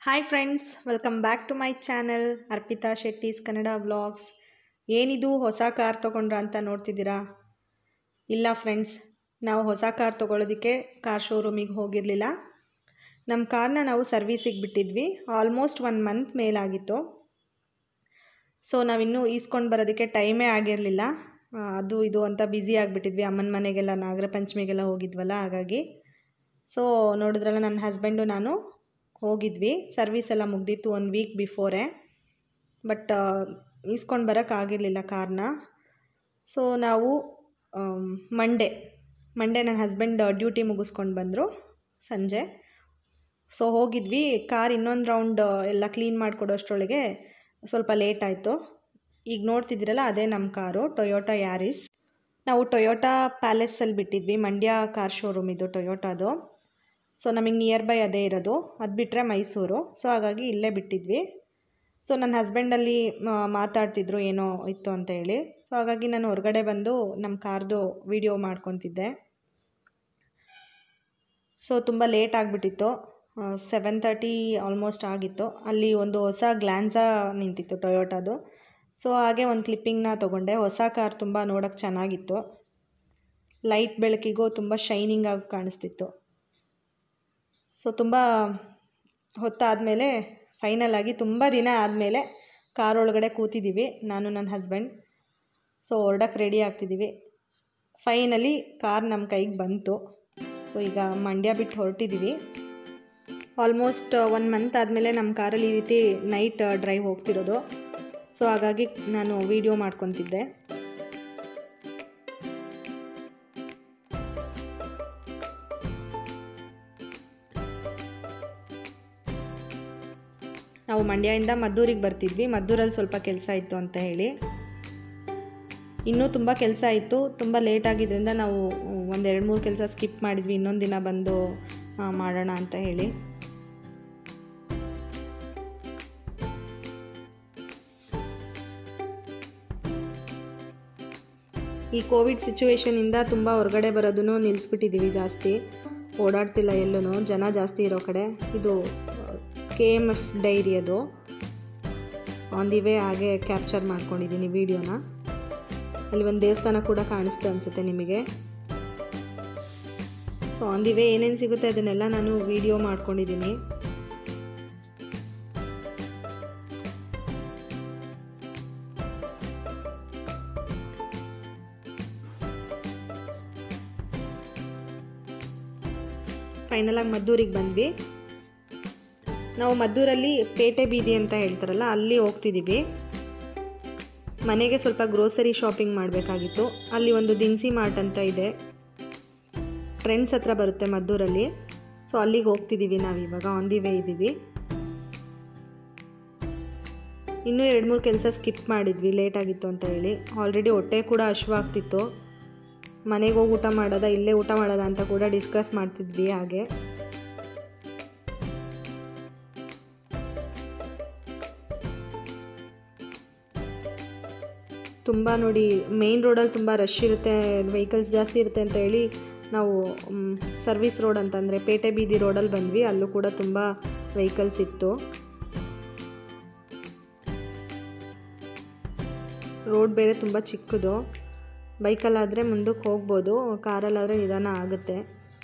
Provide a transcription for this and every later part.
hi friends welcome back to my channel Arpita Shetty's Kannada vlogs ಏನಿದು ಹೊಸ car ತೊಗೊಂಡ್ರ ಅಂತ ನೋಡ್ತಿದ್ದೀರಾ ಇಲ್ಲ ಫ್ರೆಂಡ್ಸ್ ನಾವು ಹೊಸ ಕಾರ್ ತೊಗೊಳೋದಕ್ಕೆ ಕಾರ್ ಶೋರೂಮಿಗೆ ಹೋಗಿರಲಿಲ್ಲ ನಮ್ಮ ಕಾರ್ನ ನಾವು ಸರ್ವೀಸಿಗೆ ಬಿಟ್ಟಿದ್ವಿ ಆಲ್ಮೋಸ್ಟ್ ಒನ್ ಮಂತ್ ಮೇಲಾಗಿತ್ತು ಸೊ ನಾವಿನ್ನೂ ಈಸ್ಕೊಂಡು ಬರೋದಕ್ಕೆ ಟೈಮೇ ಆಗಿರಲಿಲ್ಲ ಅದು ಇದು ಅಂತ ಬ್ಯುಸಿ ಆಗಿಬಿಟ್ಟಿದ್ವಿ ಅಮ್ಮನ ಮನೆಗೆಲ್ಲ ನಾಗರ ಪಂಚಮಿಗೆಲ್ಲ ಹೋಗಿದ್ವಲ್ಲ ಹಾಗಾಗಿ ಸೊ ನೋಡಿದ್ರಲ್ಲ ನನ್ನ ಹಸ್ಬೆಂಡು ನಾನು ಹೋಗಿದ್ವಿ ಸರ್ವಿಸ್ ಎಲ್ಲ ಮುಗ್ದಿತ್ತು ಒನ್ ವೀಕ್ ಬಿಫೋರೇ ಬಟ್ ಈಸ್ಕೊಂಡು ಬರೋಕ್ಕಾಗಿರಲಿಲ್ಲ ಕಾರ್ನ ಸೊ ನಾವು ಮಂಡೇ ಮಂಡೇ ನನ್ನ ಹಸ್ಬೆಂಡ್ ಡ್ಯೂಟಿ ಮುಗಿಸ್ಕೊಂಡು ಬಂದರು ಸಂಜೆ ಸೊ ಹೋಗಿದ್ವಿ ಕಾರ್ ಇನ್ನೊಂದು ರೌಂಡ್ ಎಲ್ಲ ಕ್ಲೀನ್ ಮಾಡಿಕೊಡೋಷ್ಟರೊಳಗೆ ಸ್ವಲ್ಪ ಲೇಟ್ ಆಯಿತು ಈಗ ನೋಡ್ತಿದ್ದೀರಲ್ಲ ಅದೇ ನಮ್ಮ ಕಾರು ಟೊಯೋಟಾ ಯಾರಿಸ್ ನಾವು ಟೊಯೋಟಾ ಪ್ಯಾಲೇಸಲ್ಲಿ ಬಿಟ್ಟಿದ್ವಿ ಮಂಡ್ಯ ಕಾರ್ ಶೋರೂಮ್ ಇದು ಟೊಯೋಟಾದು ಸೊ ನಮಗೆ ನಿಯರ್ ಬೈ ಅದೇ ಇರೋದು ಅದು ಬಿಟ್ಟರೆ ಮೈಸೂರು ಸೊ ಹಾಗಾಗಿ ಇಲ್ಲೇ ಬಿಟ್ಟಿದ್ವಿ ಸೊ ನನ್ನ ಹಸ್ಬೆಂಡಲ್ಲಿ ಮಾತಾಡ್ತಿದ್ರು ಏನೋ ಇತ್ತು ಅಂತ ಹೇಳಿ ಸೊ ಹಾಗಾಗಿ ನಾನು ಹೊರಗಡೆ ಬಂದು ನಮ್ಮ ಕಾರ್ದು ವಿಡಿಯೋ ಮಾಡ್ಕೊತಿದ್ದೆ ಸೊ ತುಂಬ ಲೇಟ್ ಆಗಿಬಿಟ್ಟಿತ್ತು ಸೆವೆನ್ ತರ್ಟಿ ಆಲ್ಮೋಸ್ಟ್ ಆಗಿತ್ತು ಅಲ್ಲಿ ಒಂದು ಹೊಸ ಗ್ಲ್ಯಾನ್ಸಾ ನಿಂತಿತ್ತು ಟೊಯೋಟಾದು ಸೊ ಹಾಗೆ ಒಂದು ಕ್ಲಿಪ್ಪಿಂಗ್ನ ತೊಗೊಂಡೆ ಹೊಸ ಕಾರ್ ತುಂಬ ನೋಡೋಕ್ಕೆ ಚೆನ್ನಾಗಿತ್ತು ಲೈಟ್ ಬೆಳಕಿಗೂ ತುಂಬ ಶೈನಿಂಗ್ ಆಗಿ ಕಾಣಿಸ್ತಿತ್ತು ಸೊ ತುಂಬ ಹೊತ್ತಾದಮೇಲೆ ಫೈನಲ್ ಆಗಿ ತುಂಬ ದಿನ ಆದಮೇಲೆ ಕಾರ್ ಒಳಗಡೆ ಕೂತಿದ್ದೀವಿ ನಾನು ನನ್ನ ಹಸ್ಬೆಂಡ್ ಸೊ ಹೊರಡಕ್ಕೆ ರೆಡಿ ಆಗ್ತಿದ್ದೀವಿ ಫೈನಲಿ ಕಾರ್ ನಮ್ಮ ಕೈಗೆ ಬಂತು ಸೊ ಈಗ ಮಂಡ್ಯ ಬಿಟ್ಟು ಹೊರಟಿದ್ದೀವಿ ಆಲ್ಮೋಸ್ಟ್ ಒನ್ ಮಂತ್ ಆದಮೇಲೆ ನಮ್ಮ ಕಾರಲ್ಲಿ ಈ ರೀತಿ ನೈಟ್ ಡ್ರೈವ್ ಹೋಗ್ತಿರೋದು ಸೊ ಹಾಗಾಗಿ ನಾನು ವೀಡಿಯೋ ಮಾಡ್ಕೊತಿದ್ದೆ ನಾವು ಮಂಡ್ಯದಿಂದ ಮದ್ದೂರಿಗೆ ಬರ್ತಿದ್ವಿ ಮದ್ದೂರಲ್ಲಿ ಸ್ವಲ್ಪ ಕೆಲಸ ಇತ್ತು ಅಂತ ಹೇಳಿ ಇನ್ನೂ ತುಂಬ ಕೆಲಸ ಇತ್ತು ತುಂಬ ಲೇಟ್ ಆಗಿದ್ದರಿಂದ ನಾವು ಒಂದು ಎರಡು ಮೂರು ಕೆಲಸ ಸ್ಕಿಪ್ ಮಾಡಿದ್ವಿ ಇನ್ನೊಂದು ದಿನ ಬಂದು ಮಾಡೋಣ ಅಂತ ಹೇಳಿ ಈ ಕೋವಿಡ್ ಸಿಚುವೇಶನಿಂದ ತುಂಬ ಹೊರಗಡೆ ಬರೋದನ್ನು ನಿಲ್ಲಿಸ್ಬಿಟ್ಟಿದ್ದೀವಿ ಜಾಸ್ತಿ ಓಡಾಡ್ತಿಲ್ಲ ಎಲ್ಲೂ ಜನ ಜಾಸ್ತಿ ಇರೋ ಕಡೆ ಇದು ಕೆ ಎಮ್ ಎಫ್ ಡೈರಿ ಅದು ಆನ್ ದಿ ವೇ ಹಾಗೆ ಕ್ಯಾಪ್ಚರ್ ಮಾಡ್ಕೊಂಡಿದ್ದೀನಿ ವೀಡಿಯೋನ ಅಲ್ಲಿ ಒಂದು ದೇವಸ್ಥಾನ ಕೂಡ ಕಾಣಿಸ್ತು ಅನಿಸುತ್ತೆ ನಿಮಗೆ ಸೊ ಆನ್ ದಿ ವೇ ಏನೇನು ಸಿಗುತ್ತೆ ಅದನ್ನೆಲ್ಲ ನಾನು ವೀಡಿಯೋ ಮಾಡ್ಕೊಂಡಿದ್ದೀನಿ ಫೈನಲಾಗಿ ಮದ್ದೂರಿಗೆ ಬಂದ್ವಿ ನಾವು ಮದ್ದೂರಲ್ಲಿ ಪೇಟೆ ಬೀದಿ ಅಂತ ಹೇಳ್ತಾರಲ್ಲ ಅಲ್ಲಿ ಹೋಗ್ತಿದ್ದೀವಿ ಮನೆಗೆ ಸ್ವಲ್ಪ ಗ್ರೋಸರಿ ಶಾಪಿಂಗ್ ಮಾಡಬೇಕಾಗಿತ್ತು ಅಲ್ಲಿ ಒಂದು ದಿನಸಿ ಮಾರ್ಟ್ ಅಂತ ಇದೆ ಫ್ರೆಂಡ್ಸ್ ಹತ್ರ ಬರುತ್ತೆ ಮದ್ದೂರಲ್ಲಿ ಸೊ ಅಲ್ಲಿಗೆ ಹೋಗ್ತಿದ್ದೀವಿ ನಾವು ಇವಾಗ ಆನ್ ದಿ ವೇ ಇದ್ದೀವಿ ಇನ್ನೂ ಎರಡು ಮೂರು ಕೆಲಸ ಸ್ಕಿಪ್ ಮಾಡಿದ್ವಿ ಲೇಟ್ ಆಗಿತ್ತು ಅಂತ ಹೇಳಿ ಆಲ್ರೆಡಿ ಹೊಟ್ಟೆ ಕೂಡ ಹಶ್ವಾಗ್ತಿತ್ತು ಮನೆಗೆ ಹೋಗಿ ಊಟ ಮಾಡೋದ ಇಲ್ಲೇ ಊಟ ಮಾಡೋದ ಅಂತ ಕೂಡ ಡಿಸ್ಕಸ್ ಮಾಡ್ತಿದ್ವಿ ಹಾಗೆ ತುಂಬ ನೋಡಿ ಮೇನ್ ರೋಡಲ್ಲಿ ತುಂಬ ರಶ್ ಇರುತ್ತೆ ವೆಹಿಕಲ್ಸ್ ಜಾಸ್ತಿ ಇರುತ್ತೆ ಅಂತ ಹೇಳಿ ನಾವು ಸರ್ವಿಸ್ ರೋಡ್ ಅಂತಂದರೆ ಪೇಟೆ ಬೀದಿ ರೋಡಲ್ಲಿ ಬಂದ್ವಿ ಅಲ್ಲೂ ಕೂಡ ತುಂಬ ವೆಹಿಕಲ್ಸ್ ಇತ್ತು ರೋಡ್ ಬೇರೆ ತುಂಬ ಚಿಕ್ಕದು ಬೈಕಲ್ಲಾದರೆ ಮುಂದಕ್ಕೆ ಹೋಗ್ಬೋದು ಕಾರಲ್ಲಾದರೆ ನಿಧಾನ ಆಗುತ್ತೆ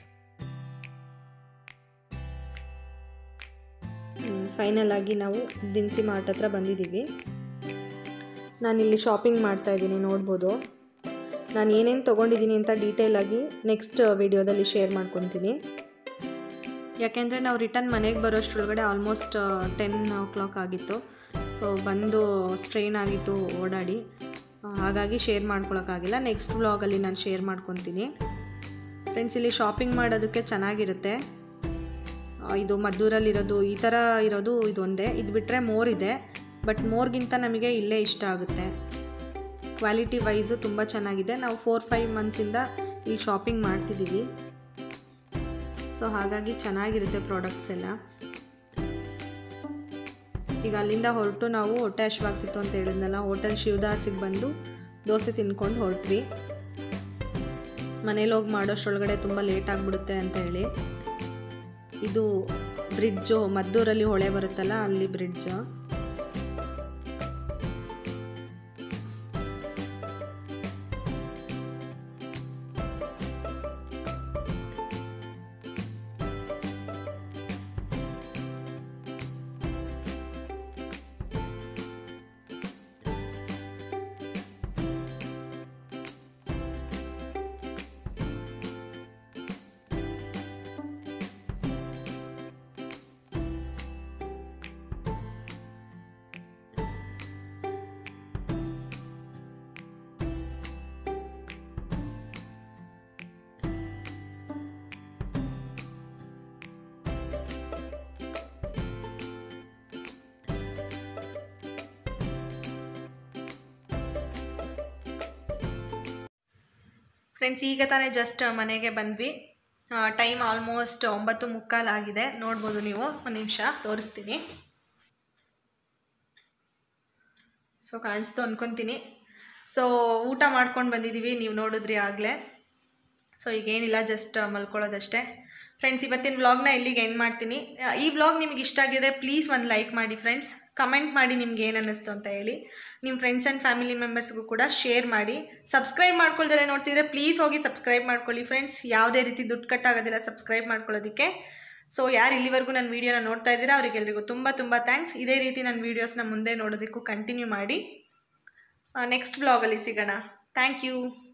ಫೈನಲ್ ಆಗಿ ನಾವು ದಿನಸಿ ಮಾರ್ಟ್ ಹತ್ರ ಬಂದಿದ್ದೀವಿ ನಾನಿಲ್ಲಿ ಶಾಪಿಂಗ್ ಮಾಡ್ತಾ ಇದ್ದೀನಿ ನೋಡ್ಬೋದು ನಾನು ಏನೇನು ತೊಗೊಂಡಿದ್ದೀನಿ ಅಂತ ಡೀಟೇಲಾಗಿ ನೆಕ್ಸ್ಟ್ ವಿಡಿಯೋದಲ್ಲಿ ಶೇರ್ ಮಾಡ್ಕೊತೀನಿ ಯಾಕೆಂದರೆ ನಾವು ರಿಟರ್ನ್ ಮನೆಗೆ ಬರೋಷ್ಟ್ರೊಳಗಡೆ ಆಲ್ಮೋಸ್ಟ್ ಟೆನ್ ಓ ಕ್ಲಾಕ್ ಆಗಿತ್ತು ಸೊ ಬಂದು ಸ್ಟ್ರೈನ್ ಆಗಿತ್ತು ಓಡಾಡಿ ಹಾಗಾಗಿ ಶೇರ್ ಮಾಡ್ಕೊಳಕ್ಕಾಗಿಲ್ಲ ನೆಕ್ಸ್ಟ್ ವ್ಲಾಗಲ್ಲಿ ನಾನು ಶೇರ್ ಮಾಡ್ಕೊತೀನಿ ಫ್ರೆಂಡ್ಸ್ ಇಲ್ಲಿ ಶಾಪಿಂಗ್ ಮಾಡೋದಕ್ಕೆ ಚೆನ್ನಾಗಿರುತ್ತೆ ಇದು ಮದ್ದೂರಲ್ಲಿರೋದು ಈ ಥರ ಇರೋದು ಇದೊಂದೇ ಇದು ಬಿಟ್ಟರೆ ಮೋರ್ ಇದೆ ಬಟ್ ಮೋರ್ಗಿಂತ ನಮಗೆ ಇಲ್ಲೇ ಇಷ್ಟ ಆಗುತ್ತೆ ಕ್ವಾಲಿಟಿ ವೈಸು ತುಂಬ ಚೆನ್ನಾಗಿದೆ ನಾವು ಫೋರ್ ಫೈವ್ ಮಂತ್ಸಿಂದ ಇಲ್ಲಿ ಶಾಪಿಂಗ್ ಮಾಡ್ತಿದ್ದೀವಿ ಸೊ ಹಾಗಾಗಿ ಚೆನ್ನಾಗಿರುತ್ತೆ ಪ್ರಾಡಕ್ಟ್ಸ್ ಎಲ್ಲ ಈಗ ಅಲ್ಲಿಂದ ಹೊರಟು ನಾವು ಹೊಟ್ಟೆ ಹಶ್ವಾಗ್ತಿತ್ತು ಅಂತ ಹೇಳಿದ್ನಲ್ಲ ಹೋಟೆಲ್ ಶಿವದಾಸಿಗೆ ಬಂದು ದೋಸೆ ತಿನ್ಕೊಂಡು ಹೊರಟ್ವಿ ಮನೇಲಿ ಹೋಗಿ ಮಾಡೋಷ್ಟರೊಳಗಡೆ ತುಂಬ ಲೇಟ್ ಆಗಿಬಿಡುತ್ತೆ ಅಂತ ಹೇಳಿ ಇದು ಬ್ರಿಡ್ಜು ಮದ್ದೂರಲ್ಲಿ ಹೊಳೆ ಬರುತ್ತಲ್ಲ ಅಲ್ಲಿ ಬ್ರಿಡ್ಜು ಫ್ರೆಂಡ್ಸ್ ಈಗ ತಾನೇ ಜಸ್ಟ್ ಮನೆಗೆ ಬಂದ್ವಿ ಟೈಮ್ ಆಲ್ಮೋಸ್ಟ್ ಒಂಬತ್ತು ಮುಕ್ಕಾಲಾಗಿದೆ ನೋಡ್ಬೋದು ನೀವು ಒಂದು ನಿಮಿಷ ತೋರಿಸ್ತೀನಿ ಸೊ ಕಾಣಿಸ್ತು ಅಂದ್ಕೊತೀನಿ ಸೊ ಊಟ ಮಾಡ್ಕೊಂಡು ಬಂದಿದ್ದೀವಿ ನೀವು ನೋಡಿದ್ರಿ ಆಗಲೇ ಸೊ ಈಗೇನಿಲ್ಲ ಜಸ್ಟ್ ಮಲ್ಕೊಳ್ಳೋದಷ್ಟೇ ಫ್ರೆಂಡ್ಸ್ ಇವತ್ತಿನ ವ್ಲಾಗ್ನ ಇಲ್ಲಿಗೆ ಎಂಡ್ ಮಾಡ್ತೀನಿ ಆ, ಈ ವ್ಲಾಗ್ ನಿಮಗೆ ಇಷ್ಟ ಆಗಿದ್ರೆ ಪ್ಲೀಸ್ ಒಂದು ಲೈಕ್ ಮಾಡಿ ಫ್ರೆಂಡ್ಸ್ ಕಮೆಂಟ್ ಮಾಡಿ ನಿಮ್ಗೆ ಏನು ಅನ್ನಿಸ್ತು ಅಂತ ಹೇಳಿ ನಿಮ್ಮ ಫ್ರೆಂಡ್ಸ್ ಆ್ಯಂಡ್ ಫ್ಯಾಮಿಲಿ ಮೆಂಬರ್ಸ್ಗೂ ಕೂಡ ಶೇರ್ ಮಾಡಿ ಸಬ್ಸ್ಕ್ರೈಬ್ ಮಾಡ್ಕೊಳ್ದಲ್ಲೇ ನೋಡ್ತಿದ್ರೆ ಪ್ಲೀಸ್ ಹೋಗಿ ಸಬ್ಸ್ಕ್ರೈಬ್ ಮಾಡ್ಕೊಳ್ಳಿ ಫ್ರೆಂಡ್ಸ್ ಯಾವುದೇ ರೀತಿ ದುಡ್ಡು ಕಟ್ಟಾಗೋದಿಲ್ಲ ಸಬ್ಸ್ಕ್ರೈಬ್ ಮಾಡ್ಕೊಳ್ಳೋದಕ್ಕೆ ಸೊ ಯಾರು ಇಲ್ಲಿವರೆಗೂ ನನ್ನ ವೀಡಿಯೋನ ನೋಡ್ತಾ ಇದ್ದೀರಾ ಅವರಿಗೆಲ್ರಿಗೂ ತುಂಬ ತುಂಬ ಥ್ಯಾಂಕ್ಸ್ ಇದೇ ರೀತಿ ನನ್ನ ವೀಡಿಯೋಸ್ನ ಮುಂದೆ ನೋಡೋದಕ್ಕೂ ಕಂಟಿನ್ಯೂ ಮಾಡಿ ನೆಕ್ಸ್ಟ್ ವ್ಲಾಗಲ್ಲಿ ಸಿಗೋಣ ಥ್ಯಾಂಕ್ ಯು